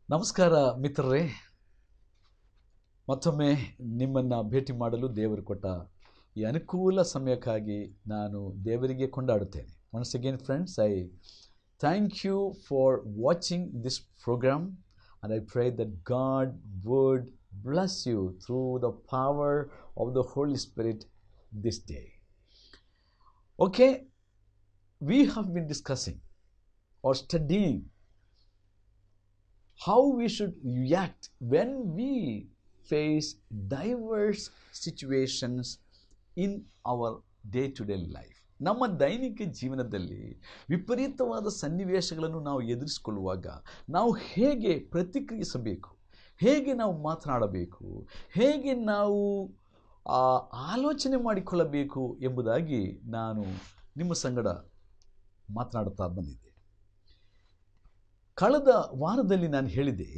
ನಮಸ್ಕಾರ ಮಿತ್ರರೇ ಮತ್ತೊಮ್ಮೆ ನಿಮ್ಮನ್ನು ಭೇಟಿ ಮಾಡಲು ದೇವರು ಕೊಟ್ಟ ಈ ಅನುಕೂಲ ಸಮಯಕ್ಕಾಗಿ ನಾನು ದೇವರಿಗೆ ಕೊಂಡಾಡುತ್ತೇನೆ once again friends I thank you for watching this programme and I pray that God would bless you through the power of the Holy Spirit this day. Okay, we have been discussing or studying how we should react when we face diverse situations in our day to day life. ನಮ್ಮ ದೈನಿಕ ಜೀವನದಲ್ಲಿ ವಿಪರೀತವಾದ ಸನ್ನಿವೇಶಗಳನ್ನು ನಾವು ಎದುರಿಸಿಕೊಳ್ಳುವಾಗ ನಾವು ಹೇಗೆ ಪ್ರತಿಕ್ರಿಯಿಸಬೇಕು ಹೇಗೆ ನಾವು ಮಾತನಾಡಬೇಕು ಹೇಗೆ ನಾವು ಆ, ಆಲೋಚನೆ ಮಾಡಿಕೊಳ್ಳಬೇಕು ಎಂಬುದಾಗಿ ನಾನು ನಿಮ್ಮ ಸಂಗಡ ಮಾತನಾಡುತ್ತಾ ಬಂದಿದ್ದೆ ಕಳೆದ ವಾರದಲ್ಲಿ ನಾನು ಹೇಳಿದೆ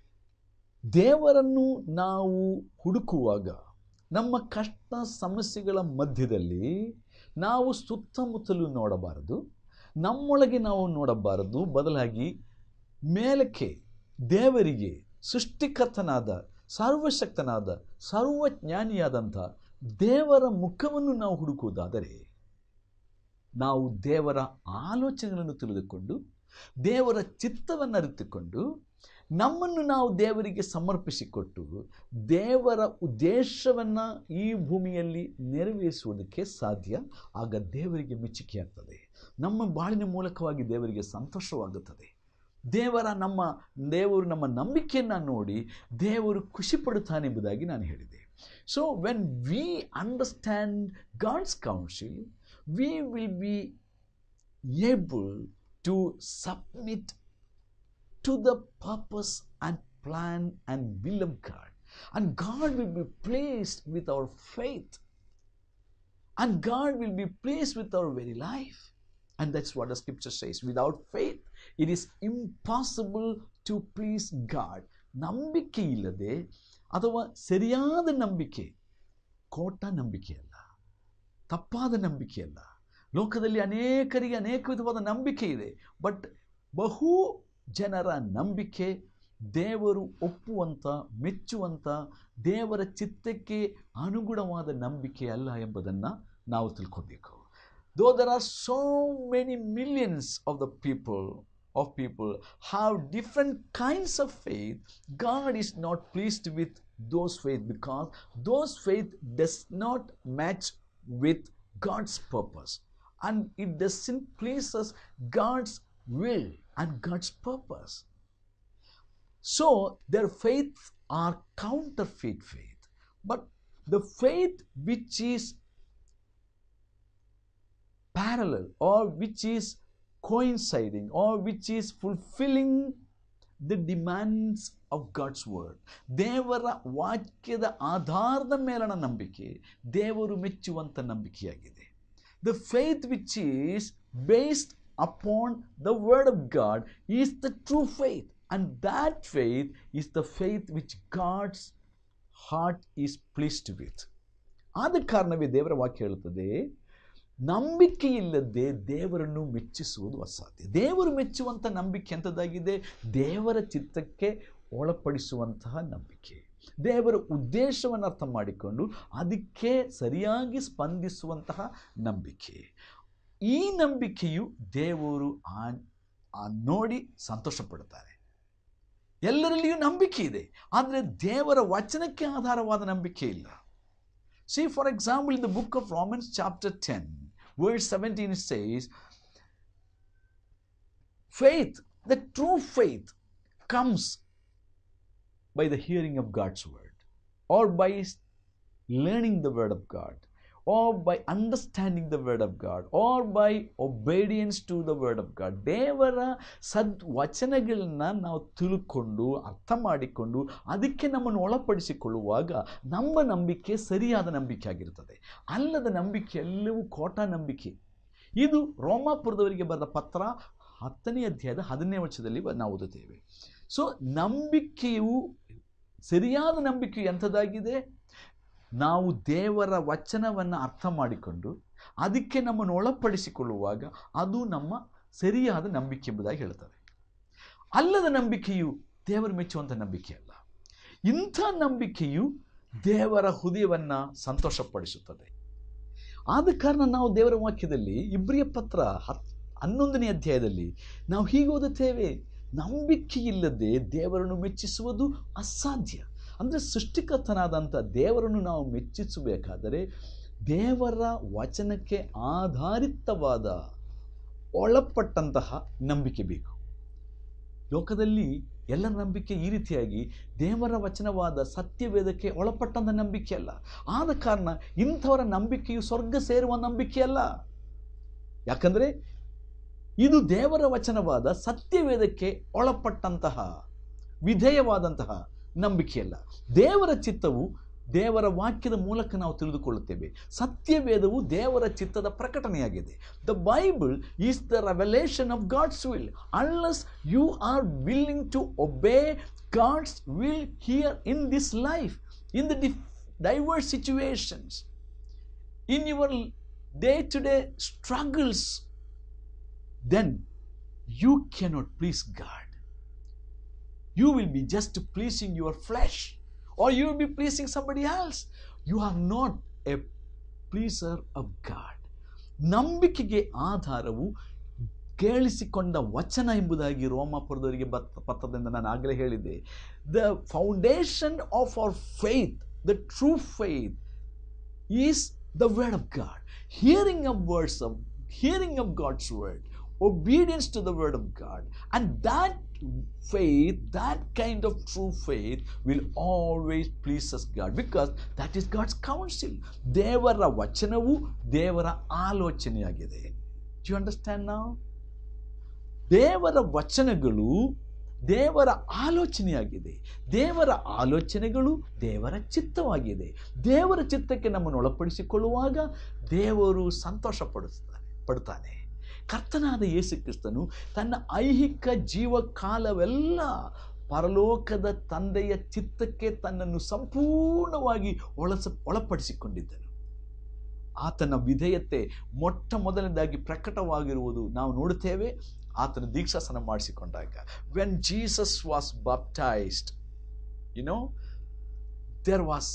ದೇವರನ್ನು ನಾವು ಹುಡುಕುವಾಗ ನಮ್ಮ ಕಷ್ಟ ಸಮಸ್ಯೆಗಳ ಮಧ್ಯದಲ್ಲಿ ನಾವು ಸುತ್ತಮುತ್ತಲು ನೋಡಬಾರದು ನಮ್ಮೊಳಗೆ ನಾವು ನೋಡಬಾರದು ಬದಲಾಗಿ ಮೇಲಕ್ಕೆ ದೇವರಿಗೆ ಸೃಷ್ಟಿಕರ್ತನಾದ ಸರ್ವಶಕ್ತನಾದ ಸರ್ವಜ್ಞಾನಿಯಾದಂಥ ದೇವರ ಮುಖವನ್ನು ನಾವು ಹುಡುಕುವುದಾದರೆ ನಾವು ದೇವರ ಆಲೋಚನೆಗಳನ್ನು ತಿಳಿದುಕೊಂಡು ದೇವರ ಚಿತ್ತವನ್ನು ಅರಿತುಕೊಂಡು ನಮ್ಮನ್ನು ನಾವು ದೇವರಿಗೆ ಸಮರ್ಪಿಸಿಕೊಟ್ಟು ದೇವರ ಉದ್ದೇಶವನ್ನು ಈ ಭೂಮಿಯಲ್ಲಿ ನೆರವೇರಿಸುವುದಕ್ಕೆ ಸಾಧ್ಯ ಆಗ ದೇವರಿಗೆ ಮೆಚ್ಚುಗೆಯಾಗ್ತದೆ ನಮ್ಮ ಬಾಳಿನ ಮೂಲಕವಾಗಿ ದೇವರಿಗೆ ಸಂತೋಷವಾಗುತ್ತದೆ ದೇವರ ನಮ್ಮ ದೇವರು ನಮ್ಮ ನಂಬಿಕೆಯನ್ನು ನೋಡಿ ದೇವರು ಖುಷಿ ಪಡುತ್ತಾನೆ ಎಂಬುದಾಗಿ ನಾನು ಹೇಳಿದೆ so when we understand God's counsel we will be able to submit to the purpose and plan and will of God. And God will be pleased with our faith. And God will be pleased with our very life. And that's what the scripture says. Without faith, it is impossible to please God. ನಂಬಿಕೆ ಇಲ್ಲದೆ ಅಥವಾ ಸರಿಯಾದ ನಂಬಿಕೆ ಕೋಟ ನಂಬಿಕೆ ಅಲ್ಲ ತಪ್ಪಾದ ನಂಬಿಕೆ ಅಲ್ಲ ಲೋಕದಲ್ಲಿ ಅನೇಕರಿಗೆ ಅನೇಕ ವಿಧವಾದ ನಂಬಿಕೆ ಇದೆ ಬಟ್ ಬಹು ಜನರ ನಂಬಿಕೆ ದೇವರು ಒಪ್ಪುವಂಥ ಮೆಚ್ಚುವಂಥ ದೇವರ ಚಿತ್ತಕ್ಕೆ ಅನುಗುಣವಾದ ನಂಬಿಕೆ ಅಲ್ಲ ಎಂಬುದನ್ನು ನಾವು ತಿಳ್ಕೊಬೇಕು though there are so many millions of the people of people have different kinds of faith God is not pleased with those faith because those faith does not match with God's purpose and it doesn't please us God's will and God's purpose. So their faiths are counterfeit faith. But the faith which is parallel or which is coinciding or which is fulfilling the demands of God's word ದೇವರ ವಾಕ್ಯದ ಆಧಾರದ ಮೇಲಣ ನಂಬಿಕೆ ದೇವರು ಮೆಚ್ಚುವಂಥ ನಂಬಿಕೆಯಾಗಿದೆ the faith which is based upon the word of God is the true faith. And that faith is the faith which God's heart is pleased with. ಆದ ಕಾರಣವೇ ದೇವರ ವಾಕ್ಯ ಹೇಳುತ್ತದೆ ನಂಬಿಕೆ ಇಲ್ಲದೆ ದೇವರನ್ನು ಮೆಚ್ಚಿಸುವುದು ಅಸಾಧ್ಯ ದೇವರು ಮೆಚ್ಚುವಂಥ ನಂಬಿಕೆ ಎಂಥದ್ದಾಗಿದೆ ದೇವರ ಚಿತ್ತಕ್ಕೆ ಒಳಪಡಿಸುವಂತಹ ನಂಬಿಕೆ ದೇವರ ಉದ್ದೇಶವನ್ನು ಅರ್ಥ ಮಾಡಿಕೊಂಡು ಅದಕ್ಕೆ ಸರಿಯಾಗಿ ಸ್ಪಂದಿಸುವಂತಹ ನಂಬಿಕೆ ಈ ನಂಬಿಕೆಯು ದೇವರು ಆ ಆ ನೋಡಿ ಸಂತೋಷ ಪಡ್ತಾರೆ ಎಲ್ಲರಲ್ಲಿಯೂ ನಂಬಿಕೆ ಇದೆ ಆದರೆ ದೇವರ ವಚನಕ್ಕೆ ಆಧಾರವಾದ ನಂಬಿಕೆ ಇಲ್ಲ see for example in the book of Romans chapter ten word seventeen says faith, the true faith, comes by the hearing of God's word, or by s- learning the word of God, or by understanding the word of God, or by obedience to the word of God. ದೇವರ ಸದ್ ವಚನಗಳನ್ನ ನಾವು ತಿಳ್ಕೊಂಡು ಅರ್ಥ ಮಾಡಿಕೊಂಡು ಅದಕ್ಕೆ ನಮ್ಮನ್ನು ಒಳಪಡಿಸಿಕೊಳ್ಳುವಾಗ ನಮ್ಮ ನಂಬಿಕೆ ಸರಿಯಾದ ನಂಬಿಕೆ ಆಗಿರುತ್ತದೆ ಅಲ್ಲದ ನಂಬಿಕೆ ಎಲ್ಲವೂ ಕೋಟ ನಂಬಿಕೆ ಇದು ರೋಮಾಪುರದವರಿಗೆ ಬರೆದ ಪತ್ರ ಹತ್ತನೇ ಅಧ್ಯಾಯದ ಹದಿನೇ ವರ್ಷದಲ್ಲಿ ನಾವು ಓದುತ್ತೇವೆ ಸೊ ನಂಬಿಕೆಯು ಸರಿಯಾದ ನಂಬಿಕೆಯು ಎಂಥದ್ದಾಗಿದೆ ನಾವು ದೇವರ ವಚನವನ್ನು ಅರ್ಥ ಮಾಡಿಕೊಂಡು ಅದಕ್ಕೆ ನಮ್ಮನ್ನು ಒಳಪಡಿಸಿಕೊಳ್ಳುವಾಗ ಅದು ನಮ್ಮ ಸರಿಯಾದ ನಂಬಿಕೆ ಎಂಬುದಾಗಿ ಹೇಳ್ತಾರೆ ಅಲ್ಲದ ನಂಬಿಕೆಯು ದೇವರು ಮೆಚ್ಚುವಂಥ ನಂಬಿಕೆ ಅಲ್ಲ ಇಂಥ ನಂಬಿಕೆಯು ದೇವರ ಹೃದಯವನ್ನು ಸಂತೋಷಪಡಿಸುತ್ತದೆ ಆದ ಕಾರಣ ನಾವು ದೇವರ ವಾಕ್ಯದಲ್ಲಿ ಇಬ್ರಿಯ ಪತ್ರ ಹತ್ ಹನ್ನೊಂದನೇ ಅಧ್ಯಾಯದಲ್ಲಿ ನಾವು ಹೀಗೆ ಓದುತ್ತೇವೆ ನಂಬಿಕೆ ಇಲ್ಲದೆ ದೇವರನ್ನು ಮೆಚ್ಚಿಸುವುದು ಅಸಾಧ್ಯ ಅಂದರೆ ಸೃಷ್ಟಿಕರ್ತನಾದಂಥ ದೇವರನ್ನು ನಾವು ಮೆಚ್ಚಿಸಬೇಕಾದರೆ ದೇವರ ವಚನಕ್ಕೆ ಆಧಾರಿತವಾದ ಒಳಪಟ್ಟಂತಹ ನಂಬಿಕೆ ಬೇಕು ಲೋಕದಲ್ಲಿ ಎಲ್ಲ ನಂಬಿಕೆ ಈ ರೀತಿಯಾಗಿ ದೇವರ ವಚನವಾದ ಸತ್ಯವೇದಕ್ಕೆ ಒಳಪಟ್ಟಂಥ ನಂಬಿಕೆ ಅಲ್ಲ ಆದ ಕಾರಣ ಇಂಥವರ ನಂಬಿಕೆಯು ಸ್ವರ್ಗ ಸೇರುವ ನಂಬಿಕೆ ಅಲ್ಲ ಯಾಕಂದರೆ ಇದು ದೇವರ ವಚನವಾದ ಸತ್ಯವೇದಕ್ಕೆ ಒಳಪಟ್ಟಂತಹ ವಿಧೇಯವಾದಂತಹ ನಂಬಿಕೆಯಲ್ಲ ದೇವರ ಚಿತ್ತವು ದೇವರ ವಾಕ್ಯದ ಮೂಲಕ ನಾವು ತಿಳಿದುಕೊಳ್ಳುತ್ತೇವೆ ಸತ್ಯವೇದವು ದೇವರ ಚಿತ್ತದ ಪ್ರಕಟಣೆಯಾಗಿದೆ the Bible is the revelation of God's will unless you are willing to obey God's will here in this life in the diff diverse situations in your day to day struggles then you cannot please God. You will be just pleasing your flesh or you will be pleasing somebody else. You are not a pleaser of God. ನಂಬಿಕೆಗೆ ಆಧಾರವು ಕೇಳಿಸಿಕೊಂಡ ವಚನ ಎಂಬುದಾಗಿ ರೋಮಾಪುರದವರಿಗೆ ಬತ್ ಪತ್ರದಿಂದ ನಾನು ಆಗಲೇ ಹೇಳಿದ್ದೆ the foundation of our faith the true faith is the word of God hearing of words of hearing of God's word, obedience to the word of God, and that faith, that kind of true faith, will always please us God because that is God's counsel. ದೇವರ ವಚನವು ದೇವರ ಆಲೋಚನೆಯಾಗಿದೆ you understand ನಾವು ದೇವರ ವಚನಗಳು ದೇವರ ಆಲೋಚನೆಯಾಗಿದೆ ದೇವರ ಆಲೋಚನೆಗಳು ದೇವರ ಚಿತ್ತವಾಗಿದೆ ದೇವರ ಚಿತ್ತಕ್ಕೆ ನಮ್ಮನ್ನು ಒಳಪಡಿಸಿಕೊಳ್ಳುವಾಗ ದೇವರು ಸಂತೋಷ ಪಡಿಸ್ತಾನೆ ಪಡ್ತಾನೆ ಕರ್ತನಾದ ಯೇಸು ಕ್ರಿಸ್ತನು ತನ್ನ ಐಹಿಕ ಜೀವಕಾಲವೆಲ್ಲ ಪರಲೋಕದ ತಂದೆಯ ಚಿತ್ತಕ್ಕೆ ತನ್ನನ್ನು ಸಂಪೂರ್ಣವಾಗಿ ಒಳಸ ಒಳಪಡಿಸಿಕೊಂಡಿದ್ದನು ಆತನ ವಿಧೇಯತೆ ಮೊಟ್ಟ ಮೊದಲನೇದಾಗಿ ಪ್ರಕಟವಾಗಿರುವುದು ನಾವು ನೋಡುತ್ತೇವೆ ಆತನ ದೀಕ್ಷಾಸನ ಮಾಡಿಸಿಕೊಂಡಾಗ when Jesus was baptised you know there was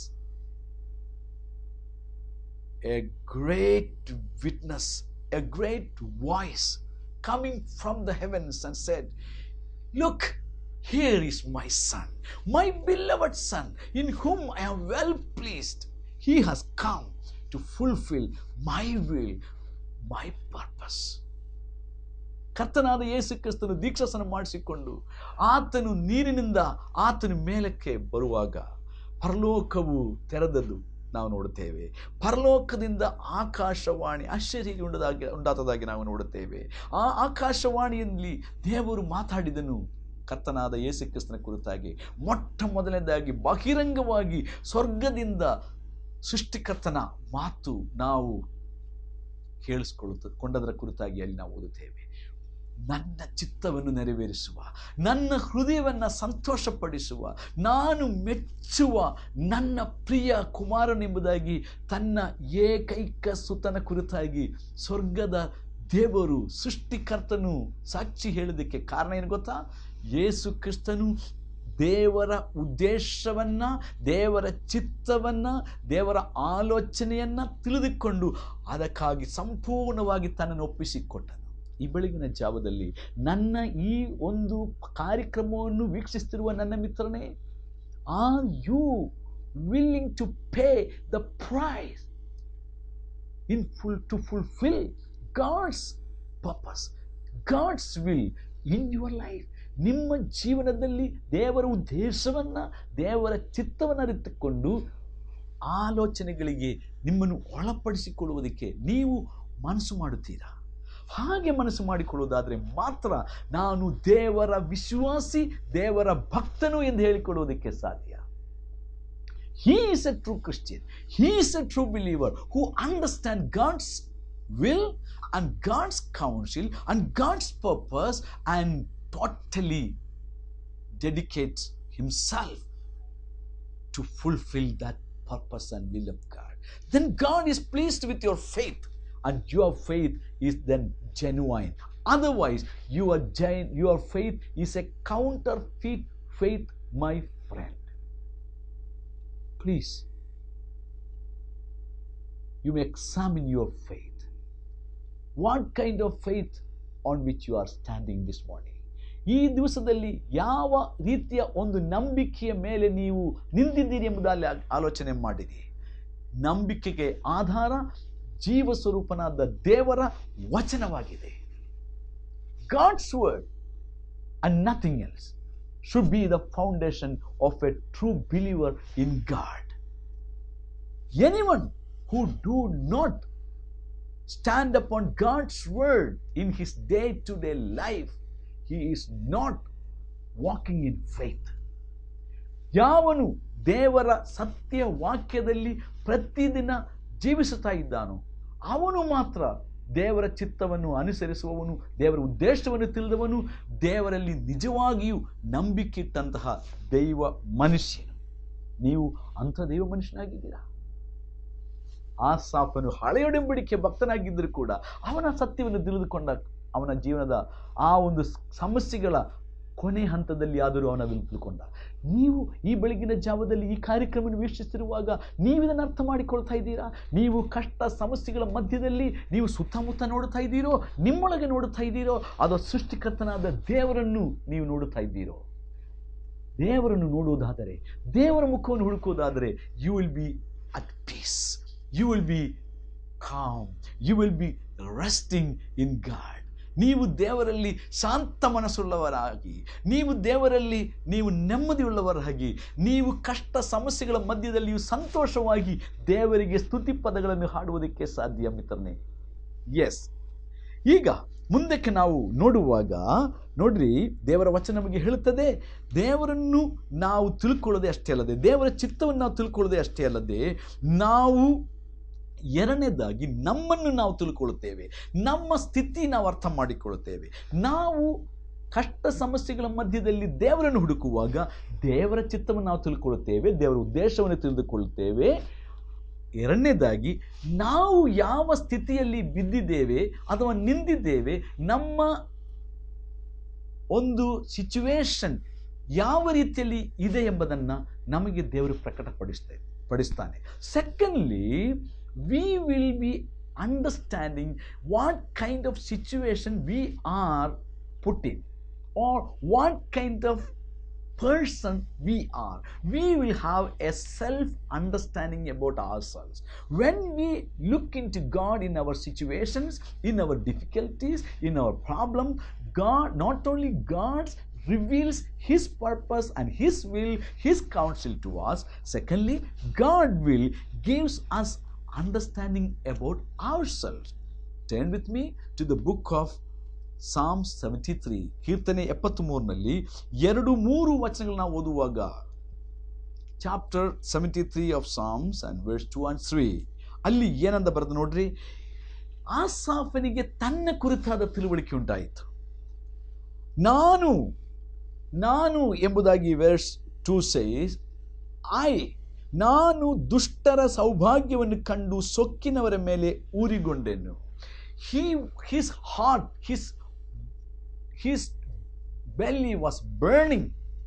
a great witness a great voice coming from the heavens and said look here is my son my beloved son in whom I am well pleased. He has come to fulfill my will, my purpose. ಕರ್ತನಾದ ಯೇಸು ಕ್ರಿಸ್ತನು ದೀಕ್ಷಾಸನ ಮಾಡಿಸಿಕೊಂಡು ಆತನು ನೀರಿನಿಂದ ಆತನ ಮೇಲಕ್ಕೆ ಬರುವಾಗ ಪರಲೋಕವು ತೆರೆದದ್ದು ನಾವು ನೋಡುತ್ತೇವೆ ಪರಲೋಕದಿಂದ ಆಕಾಶವಾಣಿ ಆಶ್ಚರ್ಯಕ್ಕೆ ಉಂಟದಾಗಿ ಉಂಟಾತದಾಗಿ ನಾವು ನೋಡುತ್ತೇವೆ ಆ ಆಕಾಶವಾಣಿಯಲ್ಲಿ ದೇವರು ಮಾತಾಡಿದನು ಕರ್ತನಾದ ಯೇಸು ಕ್ರಿಸ್ತನ ಕುರಿತಾಗಿ ಮೊಟ್ಟ ಮೊದಲನೇದಾಗಿ ಬಹಿರಂಗವಾಗಿ ಸ್ವರ್ಗದಿಂದ ಸೃಷ್ಟಿಕರ್ತನ ಮಾತು ನಾವು ಕೇಳಿಸ್ಕೊಳ್ಳುತ್ತ ಕೊಂಡದರ ಕುರಿತಾಗಿ ಅಲ್ಲಿ ನಾವು ಓದುತ್ತೇವೆ ನನ್ನ ಚಿತ್ತವನ್ನು ನೆರವೇರಿಸುವ ನನ್ನ ಹೃದಯವನ್ನು ಸಂತೋಷಪಡಿಸುವ ನಾನು ಮೆಚ್ಚುವ ನನ್ನ ಪ್ರಿಯ ಕುಮಾರನೆಂಬುದಾಗಿ ತನ್ನ ಏಕೈಕ ಸುತನ ಕುರಿತಾಗಿ ಸ್ವರ್ಗದ ದೇವರು ಸೃಷ್ಟಿಕರ್ತನು ಸಾಕ್ಷಿ ಹೇಳೋದಕ್ಕೆ ಕಾರಣ ಏನು ಗೊತ್ತಾ ಯೇಸು ಕ್ರಿಸ್ತನು ದೇವರ ಉದ್ದೇಶವನ್ನು ದೇವರ ಚಿತ್ತವನ್ನು ದೇವರ ಆಲೋಚನೆಯನ್ನು ತಿಳಿದುಕೊಂಡು ಅದಕ್ಕಾಗಿ ಸಂಪೂರ್ಣವಾಗಿ ತನ್ನನ್ನು ಒಪ್ಪಿಸಿಕೊಟ್ಟನು ಈ ಬೆಳಗಿನ ಜಾವದಲ್ಲಿ ನನ್ನ ಈ ಒಂದು ಕಾರ್ಯಕ್ರಮವನ್ನು ವೀಕ್ಷಿಸ್ತಿರುವ ನನ್ನ ಮಿತ್ರನೇ are you willing to pay the price in full to fulfil God's purpose God's will in your life ನಿಮ್ಮ ಜೀವನದಲ್ಲಿ ದೇವರ ಉದ್ದೇಶವನ್ನು ದೇವರ ಚಿತ್ತವನ್ನು ಅರಿತುಕೊಂಡು ಆಲೋಚನೆಗಳಿಗೆ ನಿಮ್ಮನ್ನು ಒಳಪಡಿಸಿಕೊಳ್ಳುವುದಕ್ಕೆ ನೀವು ಮನಸ್ಸು ಮಾಡುತ್ತೀರಾ ಹಾಗೆ ಮನಸ್ಸು ಮಾಡಿಕೊಳ್ಳುವುದಾದರೆ ಮಾತ್ರ ನಾನು ದೇವರ ವಿಶ್ವಾಸಿ ದೇವರ ಭಕ್ತನು ಎಂದು ಹೇಳಿಕೊಳ್ಳುವುದಕ್ಕೆ ಸಾಧ್ಯ he is a true Christian he is a true believer who understand God's will and God's counsel and God's purpose and totally dedicates himself to fulfill that purpose and will of God. Then God is pleased with your faith and your faith is then genuine. Otherwise, your, gen- your faith is a counterfeit faith, my friend? Please, you may examine your faith. What kind of faith on which you are standing this morning? ಈ ದಿವಸದಲ್ಲಿ ಯಾವ ರೀತಿಯ ಒಂದು ನಂಬಿಕೆಯ ಮೇಲೆ ನೀವು ನಿಂತಿದ್ದೀರಿ ಎಂಬುದಾಗಿ ಆ- ಆಲೋಚನೆ ಮಾಡಿರಿ ನಂಬಿಕೆಗೆ ಆಧಾರ ಜೀವ ಸ್ವರೂಪನಾದ ದೇವರ ವಚನವಾಗಿದೆ God's word and nothing else should be the foundation of a true believer in God. Anyone who do not stand upon God's word in his day-to-day life, he is not walking in faith. ಯಾವನು ದೇವರ ಸತ್ಯ ವಾಕ್ಯದಲ್ಲಿ ಪ್ರತಿದಿನ ಜೀವಿಸುತ್ತಾ ಇದ್ದಾನೋ ಅವನು ಮಾತ್ರ ದೇವರ ಚಿತ್ತವನ್ನು ಅನುಸರಿಸುವವನು ದೇವರ ಉದ್ದೇಶವನ್ನು ತಿಳಿದವನು ದೇವರಲ್ಲಿ ನಿಜವಾಗಿಯೂ ನಂಬಿಕೆ ಇಟ್ಟಂತಹ ದೈವ ಮನುಷ್ಯನು ನೀವು ಅಂಥ ದೈವ ಮನುಷ್ಯನಾಗಿದ್ದೀರಾ ಆಸಾಫನು ಹಳೆಯೊಡಂಬಡಿಕೆ ಭಕ್ತನಾಗಿದ್ದರೂ ಕೂಡ ಅವನ ಸತ್ಯವನ್ನು ತಿಳಿದುಕೊಂಡ ಅವನ ಜೀವನದ ಆ ಒಂದು ಸಮಸ್ಯೆಗಳ ಕೊನೆ ಹಂತದಲ್ಲಿ ಆದರೂ ಅವನ ಅದನ್ನು ತಿಳ್ಕೊಂಡ ನೀವು ಈ ಬೆಳಗಿನ ಜಾವದಲ್ಲಿ ಈ ಕಾರ್ಯಕ್ರಮವನ್ನು ವೀಕ್ಷಿಸ್ತಿರುವಾಗ ನೀವು ಇದನ್ನು ಅರ್ಥ ಮಾಡಿಕೊಳ್ತಾ ಇದ್ದೀರಾ ನೀವು ಕಷ್ಟ ಸಮಸ್ಯೆಗಳ ಮಧ್ಯದಲ್ಲಿ ನೀವು ಸುತ್ತಮುತ್ತ ನೋಡ್ತಾ ಇದ್ದೀರೋ ನಿಮ್ಮೊಳಗೆ ನೋಡುತ್ತಾ ಇದ್ದೀರೋ ಅದು ಸೃಷ್ಟಿಕರ್ತನಾದ ದೇವರನ್ನು ನೀವು ನೋಡುತ್ತಾ ಇದ್ದೀರೋ ದೇವರನ್ನು ನೋಡುವುದಾದರೆ ದೇವರ ಮುಖವನ್ನು ಹುಡುಕುವುದಾದರೆ you will be at peace you will be calm you will be resting in God ನೀವು ದೇವರಲ್ಲಿ ಶಾಂತ ಮನಸ್ಸುಳ್ಳವರಾಗಿ ನೀವು ದೇವರಲ್ಲಿ ನೀವು ನೆಮ್ಮದಿಯುಳ್ಳವರಾಗಿ ನೀವು ಕಷ್ಟ ಸಮಸ್ಯೆಗಳ ಮಧ್ಯದಲ್ಲಿಯೂ ಸಂತೋಷವಾಗಿ ದೇವರಿಗೆ ಸ್ತುತಿ ಪದಗಳನ್ನು ಹಾಡುವುದಕ್ಕೆ ಸಾಧ್ಯ ಮಿತ್ರನೇ ಎಸ್ ಈಗ ಮುಂದಕ್ಕೆ ನಾವು ನೋಡುವಾಗ ನೋಡ್ರಿ ದೇವರ ವಚನ ನಮಗೆ ಹೇಳುತ್ತದೆ ದೇವರನ್ನು ನಾವು ತಿಳ್ಕೊಳ್ಳೋದೇ ಅಷ್ಟೇ ಅಲ್ಲದೆ ದೇವರ ಚಿತ್ತವನ್ನು ನಾವು ತಿಳ್ಕೊಳ್ಳೋದೇ ಅಷ್ಟೇ ಅಲ್ಲದೆ ನಾವು ಎರಡನೇದಾಗಿ ನಮ್ಮನ್ನು ನಾವು ತಿಳ್ಕೊಳ್ಳುತ್ತೇವೆ ನಮ್ಮ ಸ್ಥಿತಿ ನಾವು ಅರ್ಥ ಮಾಡಿಕೊಳ್ಳುತ್ತೇವೆ ನಾವು ಕಷ್ಟ ಸಮಸ್ಯೆಗಳ ಮಧ್ಯದಲ್ಲಿ ದೇವರನ್ನು ಹುಡುಕುವಾಗ ದೇವರ ಚಿತ್ತವನ್ನು ನಾವು ತಿಳ್ಕೊಳ್ಳುತ್ತೇವೆ ದೇವರ ಉದ್ದೇಶವನ್ನು ತಿಳಿದುಕೊಳ್ಳುತ್ತೇವೆ ಎರಡನೇದಾಗಿ ನಾವು ಯಾವ ಸ್ಥಿತಿಯಲ್ಲಿ ಬಿದ್ದಿದ್ದೇವೆ ಅಥವಾ ನಿಂತಿದ್ದೇವೆ ನಮ್ಮ ಒಂದು ಸಿಚುವೇಶನ್ ಯಾವ ರೀತಿಯಲ್ಲಿ ಇದೆ ಎಂಬುದನ್ನು ನಮಗೆ ದೇವರು ಪ್ರಕಟಪಡಿಸ್ತಾ ಪಡಿಸ್ತಾನೆ secondly we will be understanding what kind of situation we are put in or what kind of person we are. We will have a self understanding about ourselves. When we look into God in our situations, in our difficulties, in our problem, God, not only God reveals His purpose and His will, His counsel to us. Secondly, God will gives us understanding about ourselves. Turn with me to the book of Psalm seventy three ಕೀರ್ತನೆ ಎಪ್ಪತ್ತ್ಮೂರನಲ್ಲಿ ಎರಡು ಮೂರು ವಚನಗಳನ್ನ ಓದುವಾಗ chapter seventy three of Psalms and verse two and three ಅಲ್ಲಿ ಏನಂದ ಬರೆದು ನೋಡ್ರಿ ಆಸಾಫನಿಗೆ ತನ್ನ ಕುರಿತಾದ ತಿಳುವಳಿಕೆ ಉಂಟಾಯಿತು ನಾನು ನಾನು ಎಂಬುದಾಗಿ ವರ್ಸ್ ಟು ಸೇಸ್ ಐ ನಾನು ದುಷ್ಟರ ಸೌಭಾಗ್ಯವನ್ನು ಕಂಡು ಸೊಕ್ಕಿನವರ ಮೇಲೆ ಊರಿಗೊಂಡೆನು he his heart his his belly was burning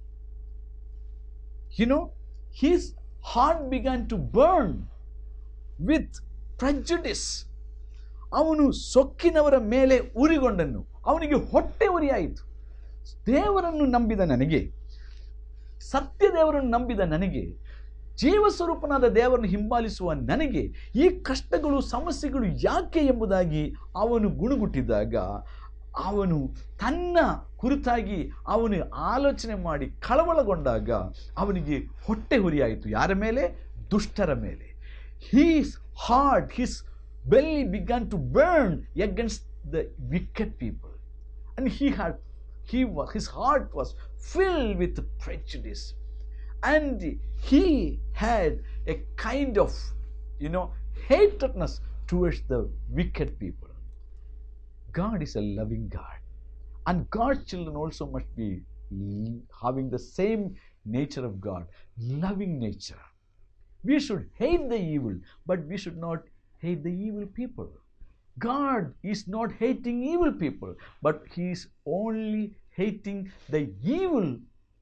you know his heart began to burn with prejudice ಅವನು ಸೊಕ್ಕಿನವರ ಮೇಲೆ ಉರಿಗೊಂಡನು ಅವನಿಗೆ ಹೊಟ್ಟೆ ಉರಿಯಾಯಿತು ದೇವರನ್ನು ನಂಬಿದ ನನಗೆ ಸತ್ಯ ದೇವರನ್ನು ನಂಬಿದ ನನಗೆ ಜೀವ ಸ್ವರೂಪನಾದ ದೇವರನ್ನು ಹಿಂಬಾಲಿಸುವ ನನಗೆ ಈ ಕಷ್ಟಗಳು ಸಮಸ್ಯೆಗಳು ಯಾಕೆ ಎಂಬುದಾಗಿ ಅವನು ಗುಣಗುಟ್ಟಿದಾಗ ಅವನು ತನ್ನ ಕುರಿತಾಗಿ ಅವನು ಆಲೋಚನೆ ಮಾಡಿ ಕಳವಳಗೊಂಡಾಗ ಅವನಿಗೆ ಹೊಟ್ಟೆ ಹುರಿಯಾಯಿತು ಯಾರ ಮೇಲೆ ದುಷ್ಟರ ಮೇಲೆ his heart his belly began to burn against the wicked people and he had he was his heart was filled with prejudice and he had a kind of you know hatredness towards the wicked people god is a loving god and god's children also must be l- having the same nature of god loving nature we should hate the evil but we should not hate the evil people god is not hating evil people but he is only hating the evil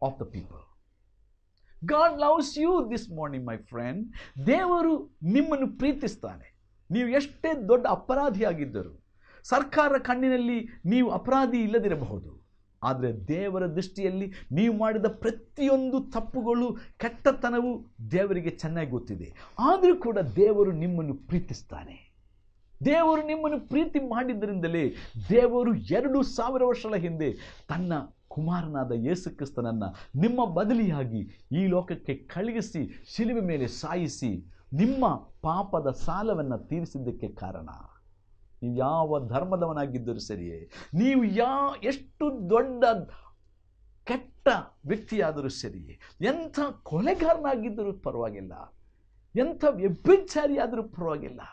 of the people God loves you this morning my friend ದೇವರು ನಿಮ್ಮನ್ನು ಪ್ರೀತಿಸ್ತಾನೆ ನೀವು ಎಷ್ಟೇ ದೊಡ್ಡ ಅಪರಾಧಿಯಾಗಿದ್ದರು ಸರ್ಕಾರ ಕಣ್ಣಿನಲ್ಲಿ ನೀವು ಅಪರಾಧಿ ಇಲ್ಲದಿರಬಹುದು ಆದರೆ ದೇವರ ದೃಷ್ಟಿಯಲ್ಲಿ ನೀವು ಮಾಡಿದ ಪ್ರತಿಯೊಂದು ತಪ್ಪುಗಳು ಕೆಟ್ಟತನವು ದೇವರಿಗೆ ಚೆನ್ನಾಗಿ ಗೊತ್ತಿದೆ ಆದರೂ ಕೂಡ ದೇವರು ನಿಮ್ಮನ್ನು ಪ್ರೀತಿಸ್ತಾನೆ ದೇವರು ನಿಮ್ಮನ್ನು ಪ್ರೀತಿ ಮಾಡಿದ್ದರಿಂದಲೇ ದೇವರು ಎರಡು ಸಾವಿರ ವರ್ಷಗಳ ಹಿಂದೆ ತನ್ನ ಕುಮಾರನಾದ ಯೇಸು ಕ್ರಿಸ್ತನನ್ನು ನಿಮ್ಮ ಬದಲಿಯಾಗಿ ಈ ಲೋಕಕ್ಕೆ ಕಳುಹಿಸಿ ಶಿಲುವೆ ಮೇಲೆ ಸಾಯಿಸಿ ನಿಮ್ಮ ಪಾಪದ ಸಾಲವನ್ನು ತೀರಿಸಿದ್ದಕ್ಕೆ ಕಾರಣ ನೀವು ಯಾವ ಧರ್ಮದವನಾಗಿದ್ದರೂ ಸರಿಯೇ ನೀವು ಯಾ ಎಷ್ಟು ದೊಡ್ಡ ಕೆಟ್ಟ ವ್ಯಕ್ತಿಯಾದರೂ ಸರಿಯೇ ಎಂಥ ಕೊಲೆಗಾರನಾಗಿದ್ದರೂ ಪರವಾಗಿಲ್ಲ ಎಂಥ ವ್ಯಭಿಚಾರಿಯಾದರೂ ಪರವಾಗಿಲ್ಲ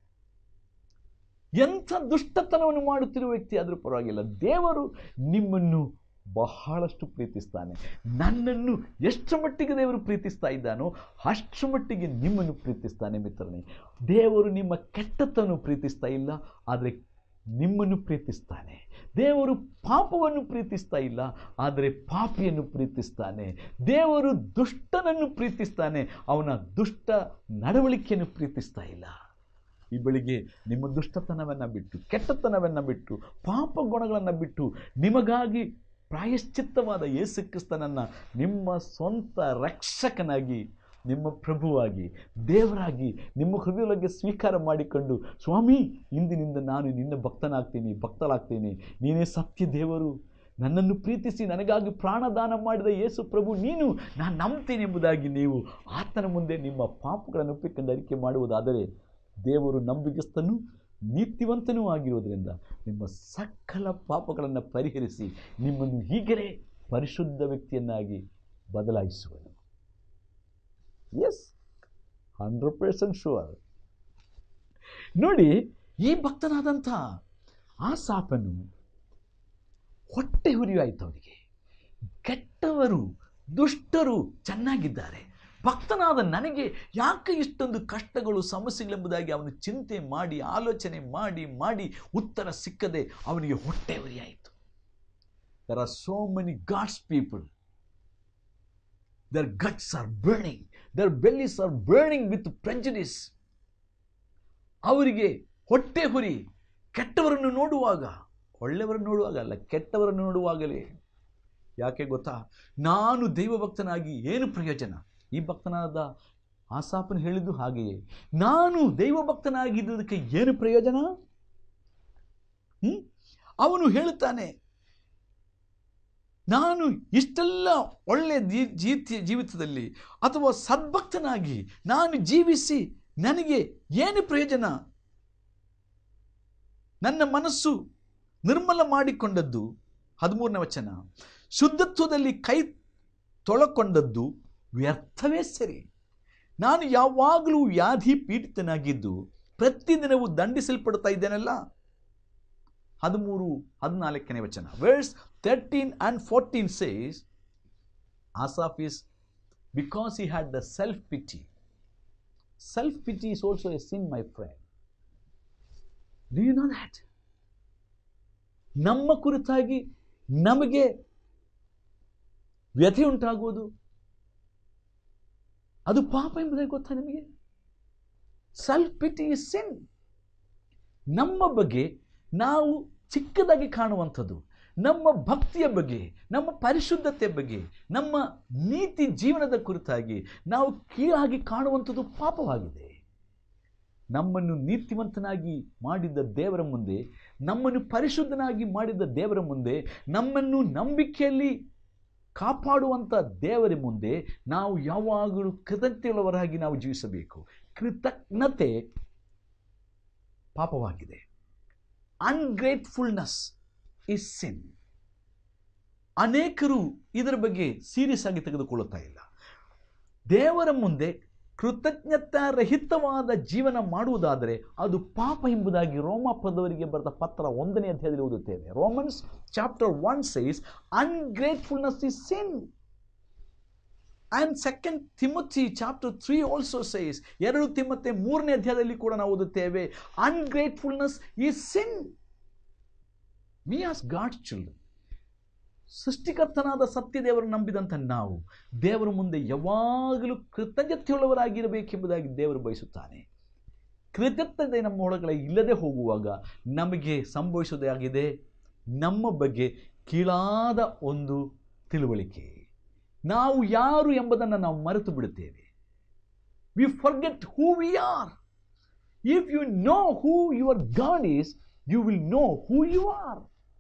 ಎಂಥ ದುಷ್ಟತನವನ್ನು ಮಾಡುತ್ತಿರುವ ವ್ಯಕ್ತಿ ಆದರೂ ಪರವಾಗಿಲ್ಲ ದೇವರು ನಿಮ್ಮನ್ನು ಬಹಳಷ್ಟು ಪ್ರೀತಿಸ್ತಾನೆ ನನ್ನನ್ನು ಎಷ್ಟು ಮಟ್ಟಿಗೆ ದೇವರು ಪ್ರೀತಿಸ್ತಾ ಇದ್ದಾನೋ ಅಷ್ಟು ಮಟ್ಟಿಗೆ ನಿಮ್ಮನ್ನು ಪ್ರೀತಿಸ್ತಾನೆ ಮಿತ್ರನೇ ದೇವರು ನಿಮ್ಮ ಕೆಟ್ಟತನವನ್ನು ಪ್ರೀತಿಸ್ತಾ ಇಲ್ಲ ಆದರೆ ನಿಮ್ಮನ್ನು ಪ್ರೀತಿಸ್ತಾನೆ ದೇವರು ಪಾಪವನ್ನು ಪ್ರೀತಿಸ್ತಾ ಇಲ್ಲ ಆದರೆ ಪಾಪಿಯನ್ನು ಪ್ರೀತಿಸ್ತಾನೆ ದೇವರು ದುಷ್ಟನನ್ನು ಪ್ರೀತಿಸ್ತಾನೆ ಅವನ ದುಷ್ಟ ನಡವಳಿಕೆಯನ್ನು ಪ್ರೀತಿಸ್ತಾ ಇಲ್ಲ ಈ ಬೆಳಿಗ್ಗೆ ನಿಮ್ಮ ದುಷ್ಟತನವನ್ನು ಬಿಟ್ಟು ಕೆಟ್ಟತನವನ್ನು ಬಿಟ್ಟು ಪಾಪ ಗುಣಗಳನ್ನು ಬಿಟ್ಟು ನಿಮಗಾಗಿ ಪ್ರಾಯಶ್ಚಿತ್ತವಾದ ಯೇಸು ಕ್ರಿಸ್ತನನ್ನು ನಿಮ್ಮ ಸ್ವಂತ ರಕ್ಷಕನಾಗಿ ನಿಮ್ಮ ಪ್ರಭುವಾಗಿ ದೇವರಾಗಿ ನಿಮ್ಮ ಹೃದಯದೊಳಗೆ ಸ್ವೀಕಾರ ಮಾಡಿಕೊಂಡು ಸ್ವಾಮಿ ಇಂದಿನಿಂದ ನಾನು ನಿನ್ನ ಭಕ್ತನಾಗ್ತೀನಿ ಭಕ್ತಲಾಗ್ತೀನಿ ನೀನೇ ಸತ್ಯ ದೇವರು ನನ್ನನ್ನು ಪ್ರೀತಿಸಿ ನನಗಾಗಿ ಪ್ರಾಣದಾನ ಮಾಡಿದ ಯೇಸು ಪ್ರಭು ನೀನು ನಾನು ನಂಬ್ತೀನಿ ಎಂಬುದಾಗಿ ನೀವು ಆತನ ಮುಂದೆ ನಿಮ್ಮ ಪಾಪಗಳನ್ನು ಒಪ್ಪಿಕೊಂಡು ಅರಿಕೆ ಮಾಡುವುದಾದರೆ ದೇವರು ನಂಬಿಗಸ್ತನು ನೀತಿವಂತನೂ ಆಗಿರುವುದರಿಂದ ನಿಮ್ಮ ಸಕಲ ಪಾಪಗಳನ್ನು ಪರಿಹರಿಸಿ ನಿಮ್ಮನ್ನು ಹೀಗಲೇ ಪರಿಶುದ್ಧ ವ್ಯಕ್ತಿಯನ್ನಾಗಿ ಬದಲಾಯಿಸುವನು ಎಸ್ ಹಂಡ್ರೆಡ್ ಪರ್ಸೆಂಟ್ ಶುವರ್ ನೋಡಿ ಈ ಭಕ್ತನಾದಂಥ ಆ ಸಾಪನು ಹೊಟ್ಟೆ ಹುರಿಯಾಯಿತು ಅವನಿಗೆ ಕೆಟ್ಟವರು ದುಷ್ಟರು ಚೆನ್ನಾಗಿದ್ದಾರೆ ಭಕ್ತನಾದ ನನಗೆ ಯಾಕೆ ಇಷ್ಟೊಂದು ಕಷ್ಟಗಳು ಸಮಸ್ಯೆಗಳೆಂಬುದಾಗಿ ಅವನು ಚಿಂತೆ ಮಾಡಿ ಆಲೋಚನೆ ಮಾಡಿ ಮಾಡಿ ಉತ್ತರ ಸಿಕ್ಕದೆ ಅವನಿಗೆ ಹೊಟ್ಟೆ ಉರಿಯಾಯಿತು there are so many God's people their guts are burning their bellies are burning with prejudice ಅವರಿಗೆ ಹೊಟ್ಟೆ ಹುರಿ ಕೆಟ್ಟವರನ್ನು ನೋಡುವಾಗ ಒಳ್ಳೆಯವರನ್ನು ನೋಡುವಾಗ ಅಲ್ಲ ಕೆಟ್ಟವರನ್ನು ನೋಡುವಾಗಲೇ ಯಾಕೆ ಗೊತ್ತಾ ನಾನು ದೈವಭಕ್ತನಾಗಿ ಏನು ಪ್ರಯೋಜನ ಈ ಭಕ್ತನಾದ ಆಸಾಪನ ಹೇಳಿದ್ದು ಹಾಗೆಯೇ ನಾನು ದೈವಭಕ್ತನಾಗಿದ್ದುದಕ್ಕೆ ಏನು ಪ್ರಯೋಜನ ಹ್ಮ್? ಅವನು ಹೇಳುತ್ತಾನೆ ನಾನು ಇಷ್ಟೆಲ್ಲ ಒಳ್ಳೆಯ ಜೀ- ಜೀತಿ ಜೀವಿತದಲ್ಲಿ ಅಥವಾ ಸದ್ಭಕ್ತನಾಗಿ ನಾನು ಜೀವಿಸಿ ನನಗೆ ಏನು ಪ್ರಯೋಜನ ನನ್ನ ಮನಸ್ಸು ನಿರ್ಮಲ ಮಾಡಿಕೊಂಡದ್ದು ಹದಿಮೂರನೇ ವಚನ ಶುದ್ಧತ್ವದಲ್ಲಿ ಕೈ ತೊಳಕೊಂಡದ್ದು ವ್ಯರ್ಥವೇ ಸರಿ ನಾನು ಯಾವಾಗಲೂ ವ್ಯಾಧಿ ಪೀಡಿತನಾಗಿದ್ದು ಪ್ರತಿದಿನವೂ ದಂಡಿಸಲ್ಪಡ್ತಾ ಇದ್ದೇನಲ್ಲ ಹದಿಮೂರು ಹದಿನಾಲ್ಕನೇ ವಚನ verse thirteen and fourteen says Asaph is because he had the self pity self pity is also a sin my friend do you know that ನಮ್ಮ ಕುರಿತಾಗಿ ನಮಗೆ ವ್ಯಥೆ ಉಂಟಾಗುವುದು ಅದು ಪಾಪ ಎಂಬುದಾಗಿ ಗೊತ್ತಾ ನಿಮಗೆ ಸೆಲ್ಫ್ ಪಿಟಿ ಇಸ್ ಸಿನ್ ನಮ್ಮ ಬಗ್ಗೆ ನಾವು ಚಿಕ್ಕದಾಗಿ ಕಾಣುವಂಥದ್ದು ನಮ್ಮ ಭಕ್ತಿಯ ಬಗ್ಗೆ ನಮ್ಮ ಪರಿಶುದ್ಧತೆ ಬಗ್ಗೆ ನಮ್ಮ ನೀತಿ ಜೀವನದ ಕುರಿತಾಗಿ ನಾವು ಕೀಳಾಗಿ ಕಾಣುವಂಥದ್ದು ಪಾಪವಾಗಿದೆ ನಮ್ಮನ್ನು ನೀತಿವಂತನಾಗಿ ಮಾಡಿದ ದೇವರ ಮುಂದೆ ನಮ್ಮನ್ನು ಪರಿಶುದ್ಧನಾಗಿ ಮಾಡಿದ ದೇವರ ಮುಂದೆ ನಮ್ಮನ್ನು ನಂಬಿಕೆಯಲ್ಲಿ ಕಾಪಾಡುವಂಥ ದೇವರ ಮುಂದೆ ನಾವು ಯಾವಾಗಲೂ ಕೃತಜ್ಞತೆಯುಳ್ಳವರಾಗಿ ನಾವು ಜೀವಿಸಬೇಕು ಕೃತಜ್ಞತೆ ಪಾಪವಾಗಿದೆ ಅನ್ಗ್ರೇಟ್ಫುಲ್ನೆಸ್ ಇಸ್ ಸಿನ್ ಅನೇಕರು ಇದರ ಬಗ್ಗೆ ಸೀರಿಯಸ್ ಆಗಿ ತೆಗೆದುಕೊಳ್ಳುತ್ತಾ ಇಲ್ಲ ದೇವರ ಮುಂದೆ ಕೃತಜ್ಞತಾರಹಿತವಾದ ಜೀವನ ಮಾಡುವುದಾದರೆ ಅದು ಪಾಪ ಎಂಬುದಾಗಿ ರೋಮ ಪದವರಿಗೆ ಬರೆದ ಪತ್ರ ಒಂದನೇ ಅಧ್ಯಾಯದಲ್ಲಿ ಓದುತ್ತೇವೆ Romans chapter one says ungratefulness is sin and second Timothy chapter three also says ಎರಡು ತಿಮ್ಮತ್ತೆ ಮೂರನೇ ಅಧ್ಯಾಯದಲ್ಲಿ ಕೂಡ ನಾವು ಓದುತ್ತೇವೆ ungratefulness is sin we as God children ಸೃಷ್ಟಿಕರ್ತನಾದ ಸತ್ಯ ದೇವರು ನಂಬಿದಂಥ ನಾವು ದೇವರ ಮುಂದೆ ಯಾವಾಗಲೂ ಕೃತಜ್ಞತೆಯುಳ್ಳವರಾಗಿರಬೇಕೆಂಬುದಾಗಿ ದೇವರು ಬಯಸುತ್ತಾನೆ ಕೃತಜ್ಞತೆ ನಮ್ಮ ಒಳಗಡೆ ಇಲ್ಲದೆ ಹೋಗುವಾಗ ನಮಗೆ ಸಂಭವಿಸೋದಾಗಿದೆ ನಮ್ಮ ಬಗ್ಗೆ ಕೀಳಾದ ಒಂದು ತಿಳುವಳಿಕೆ ನಾವು ಯಾರು ಎಂಬುದನ್ನು ನಾವು ಮರೆತು ಬಿಡುತ್ತೇವೆ we forget who we are if you know who your God is you will know who you are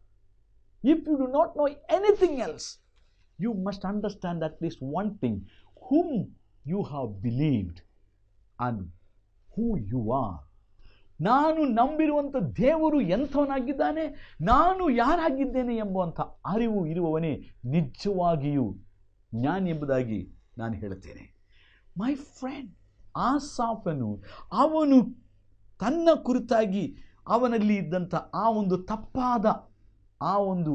If you do not know anything else, you must understand at least one thing whom you have believed and who you are. ನಾನು ನಂಬಿರುವಂಥ ದೇವರು ಎಂಥವನಾಗಿದ್ದಾನೆ ನಾನು ಯಾರಾಗಿದ್ದೇನೆ ಎಂಬುವಂಥ ಅರಿವು ಇರುವವನೇ ನಿಜವಾಗಿಯೂ ಜ್ಞಾನಿ ಎಂಬುದಾಗಿ ನಾನು ಹೇಳುತ್ತೇನೆ my friend ಆ ಸಾಫನು ಅವನು ತನ್ನ ಕುರಿತಾಗಿ ಅವನಲ್ಲಿ ಇದ್ದಂಥ ಆ ಒಂದು ತಪ್ಪಾದ ಆ ಒಂದು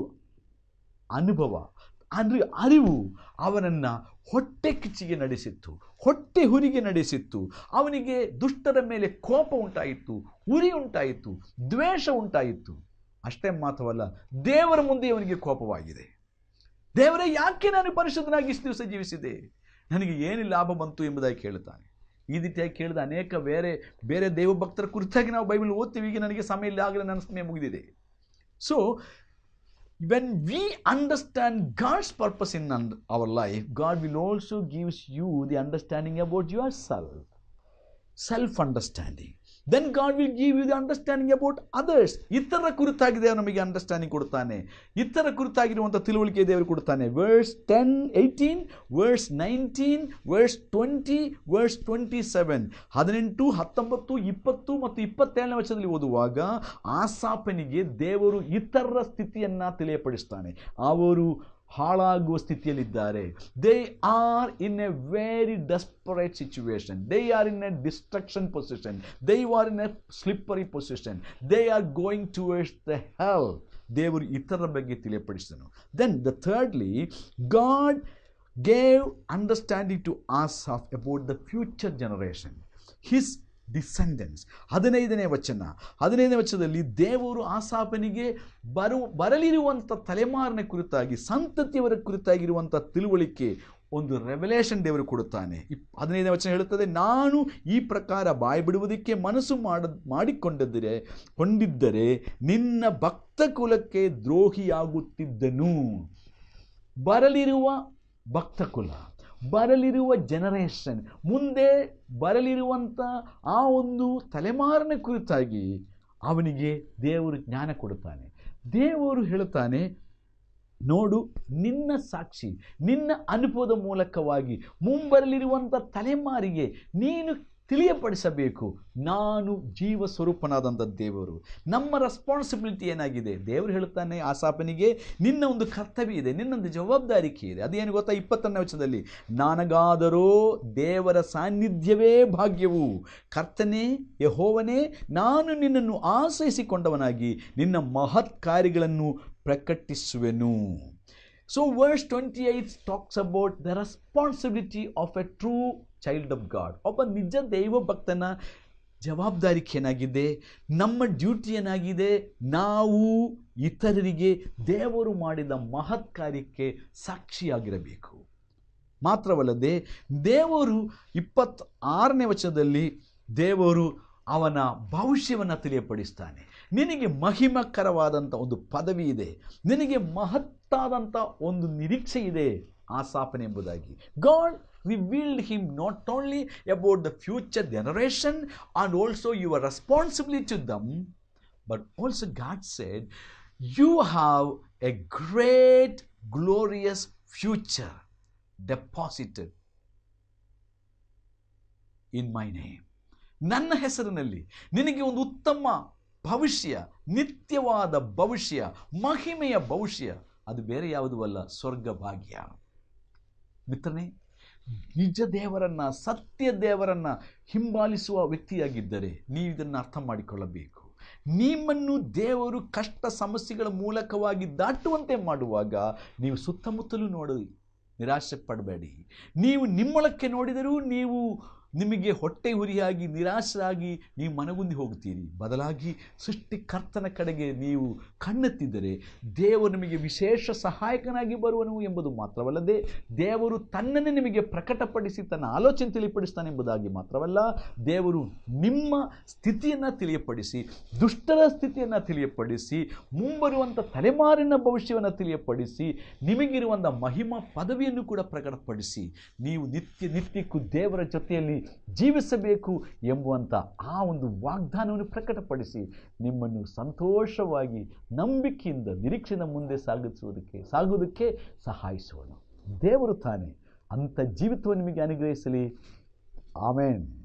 ಅನುಭವ ಅಂದರೆ ಅರಿವು ಅವನನ್ನು ಹೊಟ್ಟೆ ಕಿಚ್ಚಿಗೆ ನಡೆಸಿತ್ತು ಹೊಟ್ಟೆ ಹುರಿಗೆ ನಡೆಸಿತ್ತು ಅವನಿಗೆ ದುಷ್ಟರ ಮೇಲೆ ಕೋಪ ಉಂಟಾಯಿತು ಉರಿ ಉಂಟಾಯಿತು ದ್ವೇಷ ಉಂಟಾಯಿತು ಅಷ್ಟೇ ಮಾತ್ರವಲ್ಲ ದೇವರ ಮುಂದೆ ಅವನಿಗೆ ಕೋಪವಾಗಿದೆ ದೇವರೇ ಯಾಕೆ ನಾನು ಪರಿಶುದ್ಧನಾಗಿ ಇಷ್ಟು ದಿವಸ ಜೀವಿಸಿದೆ ನನಗೆ ಏನು ಲಾಭ ಬಂತು ಎಂಬುದಾಗಿ ಕೇಳುತ್ತಾನೆ ಈ ರೀತಿಯಾಗಿ ಕೇಳಿದ ಅನೇಕ ಬೇರೆ ಬೇರೆ ದೇವಭಕ್ತರ ಕುರಿತಾಗಿ ನಾವು ಬೈಬಲ್ ಓದ್ತೀವಿ ಈಗ ನನಗೆ ಸಮಯ ಇಲ್ಲ ಆಗಲೇ ನನ್ನ ಸಮಯ ಮುಗಿದಿದೆ so when we understand God's purpose in un- our life, God will also gives you the understanding about yourself. Self understanding. Then God will give you the understanding about others. ಇತರ ಕುರಿತಾಗಿ ದೇವರು ನಮಗೆ ಅಂಡರ್ಸ್ಟ್ಯಾಂಡಿಂಗ್ ಕೊಡ್ತಾನೆ ಇತರ ಕುರಿತಾಗಿರುವಂಥ ತಿಳುವಳಿಕೆ ದೇವರು ಕೊಡ್ತಾನೆ verse ten eighteen verse nineteen verse twenty verse twenty seven ಹದಿನೆಂಟು ಹತ್ತೊಂಬತ್ತು ಇಪ್ಪತ್ತು ಮತ್ತು ಇಪ್ಪತ್ತೇಳನೇ ವರ್ಷದಲ್ಲಿ ಓದುವಾಗ ಆಸಾಪನಿಗೆ ದೇವರು ಇತರರ ಸ್ಥಿತಿಯನ್ನು ತಿಳಿಯಪಡಿಸ್ತಾನೆ ಅವರು ಹಾಳಾಗುವ ಸ್ಥಿತಿಯಲ್ಲಿದ್ದಾರೆ they are in a very desperate situation they are in a destruction position they are in a slippery position they are going towards the hell ದೇವರು ಇತರರ ಬಗ್ಗೆ ತಿಳಿಯಪಡಿಸಿದನು then the thirdly God gave understanding to us of about the future generation his descendants ಹದಿನೈದನೇ ವಚನ ಹದಿನೈದನೇ ವಚನದಲ್ಲಿ ದೇವರು ಆಸಾಪನಿಗೆ ಬರು ಬರಲಿರುವಂಥ ತಲೆಮಾರಿನ ಕುರಿತಾಗಿ ಸಂತತಿಯವರ ಕುರಿತಾಗಿರುವಂಥ ತಿಳುವಳಿಕೆ ಒಂದು ರೆವಲೇಷನ್ ದೇವರು ಕೊಡುತ್ತಾನೆ ಇಪ್ ಹದಿನೈದನೇ ವಚನ ಹೇಳುತ್ತದೆ ನಾನು ಈ ಪ್ರಕಾರ ಬಾಯಿ ಬಿಡುವುದಕ್ಕೆ ಮನಸ್ಸು ಮಾಡ ಮಾಡಿಕೊಂಡದ್ದರೆ ಕೊಂಡಿದ್ದರೆ ನಿನ್ನ ಭಕ್ತ ಕುಲಕ್ಕೆ ದ್ರೋಹಿಯಾಗುತ್ತಿದ್ದನು ಬರಲಿರುವ ಭಕ್ತ ಕುಲ ಬರಲಿರುವ ಜನರೇಷನ್ ಮುಂದೆ ಬರಲಿರುವಂಥ ಆ ಒಂದು ತಲೆಮಾರಿನ ಕುರಿತಾಗಿ ಅವನಿಗೆ ದೇವರು ಜ್ಞಾನ ಕೊಡುತ್ತಾನೆ ದೇವರು ಹೇಳುತ್ತಾನೆ ನೋಡು ನಿನ್ನ ಸಾಕ್ಷಿ ನಿನ್ನ ಅನುಭವದ ಮೂಲಕವಾಗಿ ಮುಂಬರಲಿರುವಂಥ ತಲೆಮಾರಿಗೆ ನೀನು ತಿಳಿಯಪಡಿಸಬೇಕು ನಾನು ಜೀವ ಸ್ವರೂಪನಾದಂಥ ದೇವರು ನಮ್ಮ ರೆಸ್ಪಾನ್ಸಿಬಿಲಿಟಿ ಏನಾಗಿದೆ ದೇವರು ಹೇಳುತ್ತಾನೆ ಆಸಾಪನಿಗೆ ನಿನ್ನ ಒಂದು ಕರ್ತವ್ಯ ಇದೆ ನಿನ್ನೊಂದು ಜವಾಬ್ದಾರಿಕೆ ಇದೆ ಅದೇನು ಗೊತ್ತಾ ಇಪ್ಪತ್ತನೇ ವರ್ಷದಲ್ಲಿ ನನಗಾದರೋ ದೇವರ ಸಾನ್ನಿಧ್ಯವೇ ಭಾಗ್ಯವು ಕರ್ತನೇ ಯಹೋವನೇ ನಾನು ನಿನ್ನನ್ನು ಆಶ್ರಯಿಸಿಕೊಂಡವನಾಗಿ ನಿನ್ನ ಮಹತ್ ಕಾರ್ಯಗಳನ್ನು ಪ್ರಕಟಿಸುವೆನು so verse twenty eight talks about the responsibility of a true child of God ಒಬ್ಬ ನಿಜ ದೈವ ಭಕ್ತನ ಜವಾಬ್ದಾರಿಕೆ ಏನಾಗಿದೆ ನಮ್ಮ ಡ್ಯೂಟಿ ಏನಾಗಿದೆ ನಾವು ಇತರರಿಗೆ ದೇವರು ಮಾಡಿದ ಮಹತ್ ಕಾರ್ಯಕ್ಕೆ ಸಾಕ್ಷಿಯಾಗಿರಬೇಕು ಮಾತ್ರವಲ್ಲದೆ ದೇವರು ಇಪ್ಪತ್ತ ಆರನೇ ವಚನದಲ್ಲಿ ದೇವರು ಅವನ ಭವಿಷ್ಯವನ್ನು ತಿಳಿಯಪಡಿಸ್ತಾನೆ ನಿನಗೆ ಮಹಿಮಕರವಾದಂಥ ಒಂದು ಪದವಿ ಇದೆ ನಿನಗೆ ಮಹತ್ತಾದಂಥ ಒಂದು ನಿರೀಕ್ಷೆ ಇದೆ ಆಸಾಪನೆ ಎಂಬುದಾಗಿ God revealed him not only about the future generation and also your responsibility to them, but also God said, You have a great, glorious future deposited in my name. ನನ್ನ ಹೆಸರಿನಲ್ಲಿ ನಿನಗೆ ಒಂದು ಉತ್ತಮ ಭವಿಷ್ಯ ನಿತ್ಯವಾದ ಭವಿಷ್ಯ ಮಹಿಮೆಯ ಭವಿಷ್ಯ ಅದು ಬೇರೆ ಯಾವುದೂ ಅಲ್ಲ ಸ್ವರ್ಗ ಭಾಗ್ಯ ಮಿತ್ರನೇ ನಿಜ ದೇವರನ್ನ ಸತ್ಯ ದೇವರನ್ನ ಹಿಂಬಾಲಿಸುವ ವ್ಯಕ್ತಿಯಾಗಿದ್ದರೆ ನೀವು ಇದನ್ನು ಅರ್ಥ ಮಾಡಿಕೊಳ್ಳಬೇಕು ನಿಮ್ಮನ್ನು ದೇವರು ಕಷ್ಟ ಸಮಸ್ಯೆಗಳ ಮೂಲಕವಾಗಿ ದಾಟುವಂತೆ ಮಾಡುವಾಗ ನೀವು ಸುತ್ತಮುತ್ತಲೂ ನೋಡಿ ನಿರಾಶೆ ಪಡಬೇಡಿ ನೀವು ನಿಮ್ಮೊಳಕ್ಕೆ ನೋಡಿದರೂ ನೀವು ನಿಮಗೆ ಹೊಟ್ಟೆ ಉರಿಯಾಗಿ ನಿರಾಶರಾಗಿ ನೀವು ಮನಗುಂದಿ ಹೋಗ್ತೀರಿ ಬದಲಾಗಿ ಸೃಷ್ಟಿಕರ್ತನ ಕಡೆಗೆ ನೀವು ಕಣ್ಣೆತ್ತಿದ್ದರೆ ದೇವರು ನಿಮಗೆ ವಿಶೇಷ ಸಹಾಯಕನಾಗಿ ಬರುವನು ಎಂಬುದು ಮಾತ್ರವಲ್ಲದೆ ದೇವರು ತನ್ನನ್ನೇ ನಿಮಗೆ ಪ್ರಕಟಪಡಿಸಿ ತನ್ನ ಆಲೋಚನೆ ತಿಳಿಪಡಿಸ್ತಾನೆ ಎಂಬುದಾಗಿ ಮಾತ್ರವಲ್ಲ ದೇವರು ನಿಮ್ಮ ಸ್ಥಿತಿಯನ್ನು ತಿಳಿಯಪಡಿಸಿ ದುಷ್ಟರ ಸ್ಥಿತಿಯನ್ನು ತಿಳಿಯಪಡಿಸಿ ಮುಂಬರುವಂಥ ತಲೆಮಾರಿನ ಭವಿಷ್ಯವನ್ನು ತಿಳಿಯಪಡಿಸಿ ನಿಮಗಿರುವಂಥ ಮಹಿಮಾ ಪದವಿಯನ್ನು ಕೂಡ ಪ್ರಕಟಪಡಿಸಿ ನೀವು ನಿತ್ಯ ನಿತ್ಯಕ್ಕೂ ದೇವರ ಜೊತೆಯಲ್ಲಿ ಜೀವಿಸಬೇಕು ಎಂಬುವಂಥ ಆ ಒಂದು ವಾಗ್ದಾನವನ್ನು ಪ್ರಕಟಪಡಿಸಿ ನಿಮ್ಮನ್ನು ಸಂತೋಷವಾಗಿ ನಂಬಿಕೆಯಿಂದ ನಿರೀಕ್ಷೆಯಿಂದ ಮುಂದೆ ಸಾಗಿಸುವುದಕ್ಕೆ ಸಾಗುವುದಕ್ಕೆ ಸಹಾಯಿಸುವನು ದೇವರು ತಾನೇ ಅಂಥ ಜೀವಿತವನ್ನು ನಿಮಗೆ ಅನುಗ್ರಹಿಸಲಿ ಆಮೇನ್